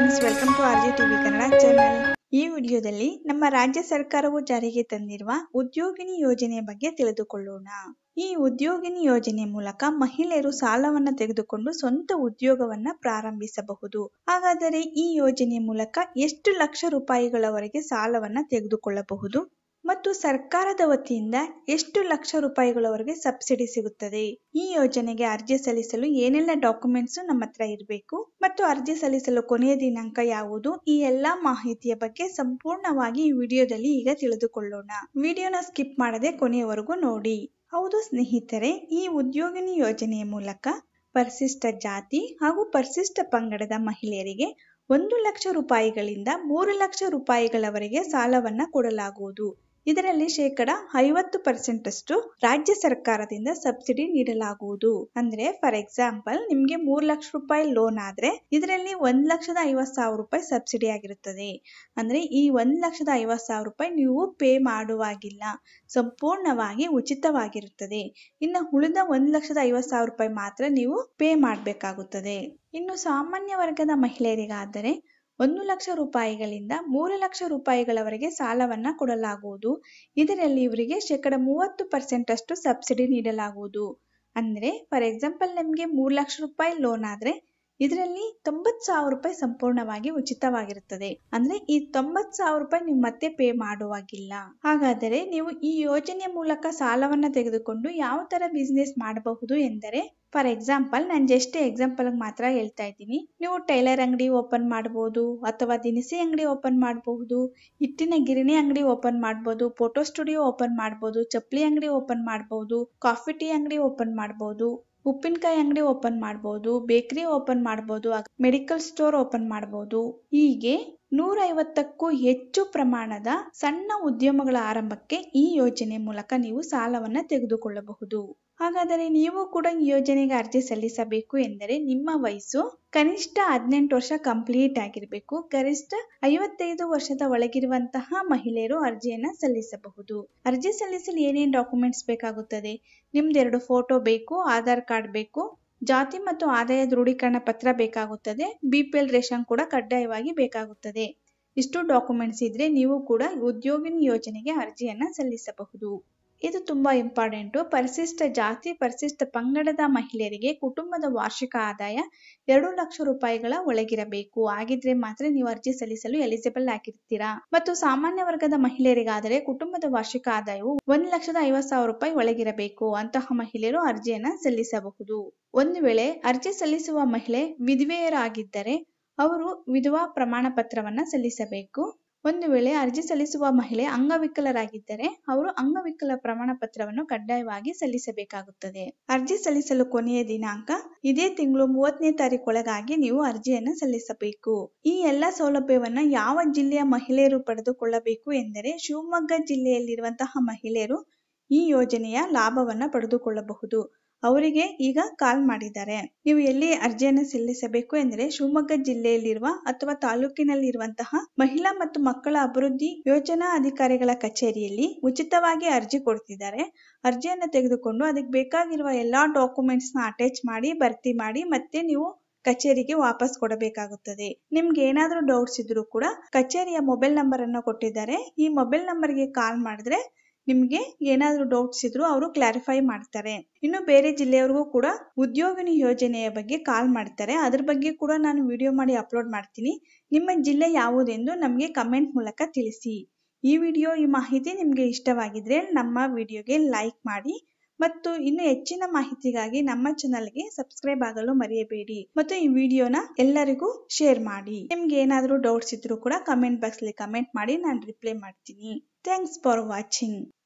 friends welcome to R G TV Kannada channel ಈ ವಿಡಿಯೋದಲ್ಲಿ ನಮ್ಮ ರಾಜ್ಯ ಸರ್ಕಾರವು ಜಾರಿಗೆ ತಂದಿರುವ ಉದ್ಯೋಗಿನಿ ಯೋಜನೆಯ ಬಗ್ಗೆ ತಿಳಿದುಕೊಳ್ಳೋಣ ಈ ಉದ್ಯೋಗಿನಿ ಯೋಜನೆ ಮೂಲಕ ಮಹಿಳೆಯರು ಸಾಲವನ್ನ ತೆಗೆದುಕೊಂಡು ಸ್ವಂತ ಉದ್ಯೋಗವನ್ನ ಪ್ರಾರಂಭಿಸಬಹುದು ಹಾಗಾದರೆ ಈ ಯೋಜನೆ ಮೂಲಕ ಎಷ್ಟು ಲಕ್ಷ ರೂಪಾಯಿಗಳವರೆಗೆ ಸಾಲವನ್ನ ತೆಗೆದುಕೊಳ್ಳಬಹುದು ಮತ್ತು ಸರ್ಕಾರದ ವತಿಯಿಂದ ಎಷ್ಟು ಲಕ್ಷ ರೂಪಾಯಿಗಳವರೆಗೆ ಸಬ್ಸಿಡಿ ಸಿಗುತ್ತದೆ ಈ ಯೋಜನೆಗೆ ಅರ್ಜಿ ಸಲ್ಲಿಸಲು ಏನೆಲ್ಲ ಡಾಕ್ಯುಮೆಂಟ್ಸ್ ನಮ್ಮ ಹತ್ರ ಇರಬೇಕು ಮತ್ತು ಅರ್ಜಿ ಸಲ್ಲಿಸಲು ಕೊನೆಯ ದಿನಾಂಕ ಯಾವುದು ಈ ಎಲ್ಲಾ ಮಾಹಿತಿಯ ಬಗ್ಗೆ ಸಂಪೂರ್ಣವಾಗಿ ಈ ವಿಡಿಯೋದಲ್ಲಿ ಈಗ ತಿಳಿದುಕೊಳ್ಳೋಣ ವಿಡಿಯೋನ ಸ್ಕಿಪ್ ಮಾಡದೆ ಕೊನೆಯವರೆಗೂ ನೋಡಿ ಹೌದು ಸ್ನೇಹಿತರೆ ಈ ಉದ್ಯೋಗಿನಿ ಯೋಜನೆಯ ಮೂಲಕ ಪರಿಶಿಷ್ಟ ಜಾತಿ ಹಾಗೂ ಪರಿಶಿಷ್ಟ ಪಂಗಡದ ಮಹಿಳೆಯರಿಗೆ ಒಂದು ಲಕ್ಷ ರೂಪಾಯಿಗಳಿಂದ ಮೂರು ಲಕ್ಷ ರೂಪಾಯಿಗಳವರೆಗೆ ಸಾಲವನ್ನ ಕೊಡಲಾಗುವುದು ಇದರಲ್ಲಿ ಶೇಕಡ ಐವತ್ತು ಪರ್ಸೆಂಟ್ ಅಷ್ಟು ರಾಜ್ಯ ಸರ್ಕಾರದಿಂದ ಸಬ್ಸಿಡಿ ನೀಡಲಾಗುವುದು ಅಂದ್ರೆ ಫಾರ್ ಎಕ್ಸಾಂಪಲ್ ನಿಮ್ಗೆ ಮೂರ್ ಲಕ್ಷ ರೂಪಾಯಿ ಲೋನ್ ಆದ್ರೆ ಇದರಲ್ಲಿ ಒಂದ್ ಲಕ್ಷದ ಐವತ್ ಸಾವಿರ ರೂಪಾಯಿ ಸಬ್ಸಿಡಿ ಆಗಿರುತ್ತದೆ ಅಂದ್ರೆ ಈ ಒಂದ್ ಲಕ್ಷದ ಐವತ್ ಸಾವಿರ ರೂಪಾಯಿ ನೀವು ಪೇ ಮಾಡುವಾಗಿಲ್ಲ ಸಂಪೂರ್ಣವಾಗಿ ಉಚಿತವಾಗಿರುತ್ತದೆ ಇನ್ನು ಉಳಿದ ಒಂದ್ ಲಕ್ಷದ ಐವತ್ ಸಾವಿರ ರೂಪಾಯಿ ಮಾತ್ರ ನೀವು ಪೇ ಮಾಡಬೇಕಾಗುತ್ತದೆ ಇನ್ನು ಸಾಮಾನ್ಯ ವರ್ಗದ ಮಹಿಳೆಯರಿಗಾದರೆ ಒಂದು ಲಕ್ಷ ರೂಪಾಯಿಗಳಿಂದ ಮೂರು ಲಕ್ಷ ರೂಪಾಯಿಗಳವರೆಗೆ ಸಾಲವನ್ನ ಕೊಡಲಾಗುವುದು ಇದರಲ್ಲಿ ಇವರಿಗೆ ಶೇಕಡ ಮೂವತ್ತು ಪರ್ಸೆಂಟ್ ಅಷ್ಟು ಸಬ್ಸಿಡಿ ನೀಡಲಾಗುವುದು ಅಂದ್ರೆ ಫಾರ್ ಎಕ್ಸಾಂಪಲ್ ನಿಮ್ಗೆ ಮೂರು ಲಕ್ಷ ರೂಪಾಯಿ ಲೋನ್ ಆದ್ರೆ ಇದರಲ್ಲಿ ತೊಂಬತ್ ಸಾವಿರ ರೂಪಾಯಿ ಸಂಪೂರ್ಣವಾಗಿ ಉಚಿತವಾಗಿರುತ್ತದೆ ಅಂದ್ರೆ ಈ ತೊಂಬತ್ ಸಾವಿರ ರೂಪಾಯಿ ನೀವು ಮತ್ತೆ ಪೇ ಮಾಡುವಾಗಿಲ್ಲ ಹಾಗಾದರೆ ನೀವು ಈ ಯೋಜನೆಯ ಮೂಲಕ ಸಾಲವನ್ನ ತೆಗೆದುಕೊಂಡು ಯಾವ ತರ ಬಿಸ್ನೆಸ್ ಮಾಡಬಹುದು ಎಂದರೆ ಫಾರ್ ಎಕ್ಸಾಂಪಲ್ ನಾನು ಜಸ್ಟ್ ಎಕ್ಸಾಂಪಲ್ ಮಾತ್ರ ಹೇಳ್ತಾ ಇದ್ದೀನಿ ನೀವು ಟೈಲರ್ ಅಂಗಡಿ ಓಪನ್ ಮಾಡಬಹುದು ಅಥವಾ ದಿನಸಿ ಅಂಗಡಿ ಓಪನ್ ಮಾಡಬಹುದು ಹಿಟ್ಟಿನ ಗಿರಣಿ ಅಂಗಡಿ ಓಪನ್ ಮಾಡಬಹುದು ಫೋಟೋ ಸ್ಟುಡಿಯೋ ಓಪನ್ ಮಾಡಬಹುದು ಚಪ್ಪಲಿ ಅಂಗಡಿ ಓಪನ್ ಮಾಡಬಹುದು ಕಾಫಿ ಟೀ ಅಂಗಡಿ ಓಪನ್ ಮಾಡಬಹುದು ಉಪ್ಪಿನಕಾಯಿ ಅಂಗಡಿ ಓಪನ್ ಮಾಡಬಹುದು ಬೇಕರಿ ಓಪನ್ ಮಾಡಬಹುದು ಮೆಡಿಕಲ್ ಸ್ಟೋರ್ ಓಪನ್ ಮಾಡಬಹುದು ಹೀಗೆ ನೂರ ಐವತ್ತಕ್ಕೂ ಹೆಚ್ಚು ಪ್ರಮಾಣದ ಸಣ್ಣ ಉದ್ಯಮಗಳ ಆರಂಭಕ್ಕೆ ಈ ಯೋಜನೆ ಮೂಲಕ ನೀವು ಸಾಲವನ್ನ ತೆಗೆದುಕೊಳ್ಳಬಹುದು ಹಾಗಾದರೆ ನೀವು ಕೂಡ ಈ ಯೋಜನೆಗೆ ಅರ್ಜಿ ಸಲ್ಲಿಸಬೇಕು ಎಂದರೆ ನಿಮ್ಮ ವಯಸ್ಸು ಕನಿಷ್ಠ ಹದಿನೆಂಟು ವರ್ಷ ಕಂಪ್ಲೀಟ್ ಆಗಿರಬೇಕು ಗರಿಷ್ಠ ಐವತ್ತೈದು ವರ್ಷದ ಒಳಗಿರುವಂತಹ ಮಹಿಳೆಯರು ಅರ್ಜಿಯನ್ನ ಸಲ್ಲಿಸಬಹುದು ಅರ್ಜಿ ಸಲ್ಲಿಸಲು ಏನೇನು ಡಾಕ್ಯುಮೆಂಟ್ಸ್ ಬೇಕಾಗುತ್ತದೆ ನಿಮ್ದೆರಡು ಫೋಟೋ ಬೇಕು ಆಧಾರ್ ಕಾರ್ಡ್ ಬೇಕು ಜಾತಿ ಮತ್ತು ಆದಾಯ ದೃಢೀಕರಣ ಪತ್ರ ಬೇಕಾಗುತ್ತದೆ ಬಿ ಪಿ ಎಲ್ ರೇಷನ್ ಕೂಡ ಕಡ್ಡಾಯವಾಗಿ ಬೇಕಾಗುತ್ತದೆ ಇಷ್ಟು ಡಾಕ್ಯುಮೆಂಟ್ಸ್ ಇದ್ರೆ ನೀವು ಕೂಡ ಉದ್ಯೋಗಿನಿ ಯೋಜನೆಗೆ ಅರ್ಜಿಯನ್ನ ಸಲ್ಲಿಸಬಹುದು ಇದು ತುಂಬಾ ಇಂಪಾರ್ಟೆಂಟು ಪರಿಶಿಷ್ಟ ಜಾತಿ ಪರಿಶಿಷ್ಟ ಪಂಗಡದ ಮಹಿಳೆಯರಿಗೆ ಕುಟುಂಬದ ವಾರ್ಷಿಕ ಆದಾಯ ಎರಡು ಲಕ್ಷ ರೂಪಾಯಿಗಳ ಒಳಗಿರಬೇಕು ಆಗಿದ್ರೆ ಮಾತ್ರ ನೀವು ಅರ್ಜಿ ಸಲ್ಲಿಸಲು ಎಲಿಜಿಬಲ್ ಆಗಿರ್ತೀರಾ ಮತ್ತು ಸಾಮಾನ್ಯ ವರ್ಗದ ಮಹಿಳೆಯರಿಗಾದರೆ ಕುಟುಂಬದ ವಾರ್ಷಿಕ ಆದಾಯವು ಒಂದ್ ಲಕ್ಷದ ಐವತ್ ಸಾವಿರ ರೂಪಾಯಿ ಒಳಗಿರಬೇಕು ಅಂತಹ ಮಹಿಳೆಯರು ಅರ್ಜಿಯನ್ನ ಸಲ್ಲಿಸಬಹುದು ಒಂದು ವೇಳೆ ಅರ್ಜಿ ಸಲ್ಲಿಸುವ ಮಹಿಳೆ ವಿಧವೆಯರಾಗಿದ್ದರೆ ಅವರು ವಿಧವಾ ಪ್ರಮಾಣ ಪತ್ರವನ್ನ ಸಲ್ಲಿಸಬೇಕು ಒಂದು ವೇಳೆ ಅರ್ಜಿ ಸಲ್ಲಿಸುವ ಮಹಿಳೆ ಅಂಗವಿಕಲರಾಗಿದ್ದರೆ ಅವರು ಅಂಗವಿಕಲ ಪ್ರಮಾಣ ಪತ್ರವನ್ನು ಕಡ್ಡಾಯವಾಗಿ ಸಲ್ಲಿಸಬೇಕಾಗುತ್ತದೆ ಅರ್ಜಿ ಸಲ್ಲಿಸಲು ಕೊನೆಯ ದಿನಾಂಕ ಇದೇ ತಿಂಗಳು ಮೂವತ್ತನೇ ತಾರೀಕೊಳಗಾಗಿ ನೀವು ಅರ್ಜಿಯನ್ನು ಸಲ್ಲಿಸಬೇಕು ಈ ಎಲ್ಲ ಸೌಲಭ್ಯವನ್ನ ಯಾವ ಜಿಲ್ಲೆಯ ಮಹಿಳೆಯರು ಪಡೆದುಕೊಳ್ಳಬೇಕು ಎಂದರೆ ಶಿವಮೊಗ್ಗ ಜಿಲ್ಲೆಯಲ್ಲಿರುವಂತಹ ಮಹಿಳೆಯರು ಈ ಯೋಜನೆಯ ಲಾಭವನ್ನ ಪಡೆದುಕೊಳ್ಳಬಹುದು ಅವರಿಗೆ ಈಗ ಕಾಲ್ ಮಾಡಿದ್ದಾರೆ ನೀವು ಎಲ್ಲಿ ಅರ್ಜಿಯನ್ನು ಸಲ್ಲಿಸಬೇಕು ಎಂದರೆ ಶಿವಮೊಗ್ಗ ಜಿಲ್ಲೆಯಲ್ಲಿರುವ ಅಥವಾ ತಾಲೂಕಿನಲ್ಲಿರುವಂತಹ ಮಹಿಳಾ ಮತ್ತು ಮಕ್ಕಳ ಅಭಿವೃದ್ಧಿ ಯೋಜನಾ ಅಧಿಕಾರಿಗಳ ಕಚೇರಿಯಲ್ಲಿ ಉಚಿತವಾಗಿ ಅರ್ಜಿ ಕೊಡ್ತಿದ್ದಾರೆ ಅರ್ಜಿಯನ್ನು ತೆಗೆದುಕೊಂಡು ಅದಕ್ಕೆ ಬೇಕಾಗಿರುವ ಎಲ್ಲಾ ಡಾಕ್ಯುಮೆಂಟ್ಸ್ ನ ಅಟ್ಯಾಚ್ ಮಾಡಿ ಭರ್ತಿ ಮಾಡಿ ಮತ್ತೆ ನೀವು ಕಚೇರಿಗೆ ವಾಪಸ್ ಕೊಡಬೇಕಾಗುತ್ತದೆ ನಿಮ್ಗೆ ಏನಾದ್ರೂ ಡೌಟ್ಸ್ ಇದ್ರೂ ಕೂಡ ಕಚೇರಿಯ ಮೊಬೈಲ್ ನಂಬರ್ ಅನ್ನು ಕೊಟ್ಟಿದ್ದಾರೆ ಈ ಮೊಬೈಲ್ ನಂಬರ್ಗೆ ಕಾಲ್ ಮಾಡಿದ್ರೆ ನಿಮ್ಗೆ ಏನಾದ್ರೂ ಡೌಟ್ಸ್ ಇದ್ರು ಅವರು ಕ್ಲಾರಿಫೈ ಮಾಡ್ತಾರೆ ಇನ್ನು ಬೇರೆ ಜಿಲ್ಲೆಯವರಿಗೂ ಕೂಡ ಉದ್ಯೋಗಿನಿ ಯೋಜನೆಯ ಬಗ್ಗೆ ಕಾಲ್ ಮಾಡ್ತಾರೆ ಅದ್ರ ಬಗ್ಗೆ ಕೂಡ ನಾನು ವಿಡಿಯೋ ಮಾಡಿ ಅಪ್ಲೋಡ್ ಮಾಡ್ತೀನಿ ನಿಮ್ಮ ಜಿಲ್ಲೆ ಯಾವುದೆಂದು ನಮಗೆ ಕಮೆಂಟ್ ಮೂಲಕ ತಿಳಿಸಿ ಈ ವಿಡಿಯೋ ಈ ಮಾಹಿತಿ ನಿಮ್ಗೆ ಇಷ್ಟವಾಗಿದ್ರೆ ನಮ್ಮ ವಿಡಿಯೋಗೆ ಲೈಕ್ ಮಾಡಿ ಮತ್ತು ಇನ್ನು ಹೆಚ್ಚಿನ ಮಾಹಿತಿಗಾಗಿ ನಮ್ಮ ಚಾನಲ್ಗೆ ಸಬ್ಸ್ಕ್ರೈಬ್ ಆಗಲು ಮರೆಯಬೇಡಿ ಮತ್ತು ಈ ವಿಡಿಯೋನ ಎಲ್ಲರಿಗೂ ಶೇರ್ ಮಾಡಿ ನಿಮ್ಗೆ ಏನಾದರೂ ಡೌಟ್ಸ್ ಇದ್ರೂ ಕೂಡ ಕಮೆಂಟ್ ಬಾಕ್ಸ್ ಅಲ್ಲಿ ಕಮೆಂಟ್ ಮಾಡಿ ನಾನು ರಿಪ್ಲೈ ಮಾಡ್ತೀನಿ ಥ್ಯಾಂಕ್ಸ್ ಫಾರ್ ವಾಚಿಂಗ್